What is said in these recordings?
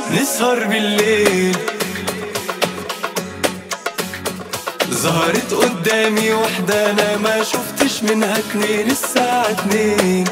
نسهر بالليل ظهرت قدامي وحدة أنا ما شفتش منها اتنين الساعة اتنين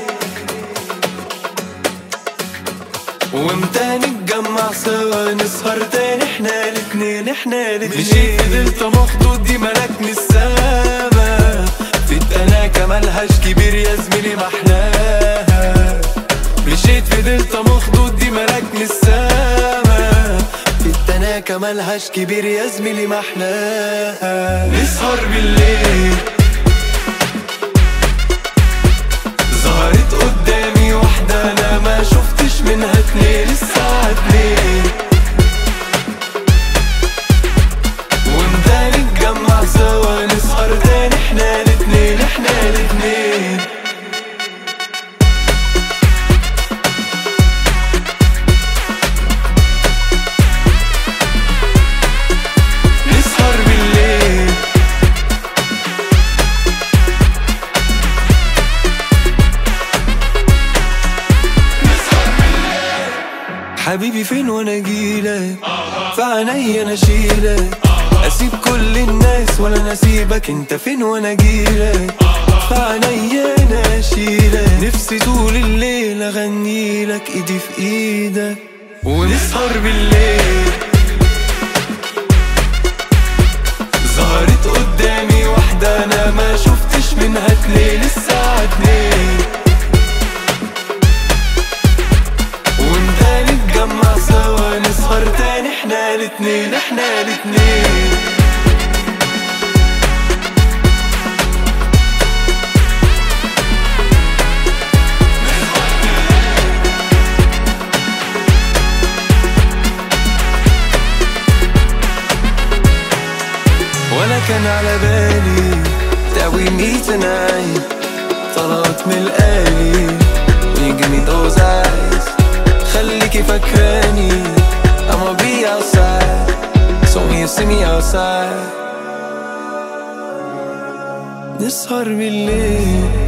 وامتى نتجمع سوا نسهر تاني احنا الاتنين احنا الاتنين مشيت فضلت مخطوط دي ملكني السما في التناكة ملهاش كبير يا زميلي محلاها مشيت فضلت مخطوط دي ملكني السما في التناكة ملهاش كبير يا زميلي محلاها نسهر بالليل ظهرت قدامي واحدة أنا ما شفتش منها اتنين الساعة اتنين وامتى نتجمع سوا نسهر تاني احنا الاتنين احنا الاتنين نسهر بالليل حبيبي فين وانا اجيلك في عينيا انا اشيلك اسيب كل الناس ولا انا اسيبك انت فين وانا اجيلك في عينيا انا اشيلك نفسي طول الليل اغني لك ايدي في ايدك ونسهر بالليل ظهرت قدامي واحدة انا ما شفتش منها اتنين الساعة اتنين وامتى نتجمع سوا نسهر تاني احنا الاتنين احنا الاتنين ولا كان على بالي تقوي مي tonight طلعت من الآلي When you give me those eyes خليكي فاكراني I'ma be outside So when you see me outside نسهر بالليل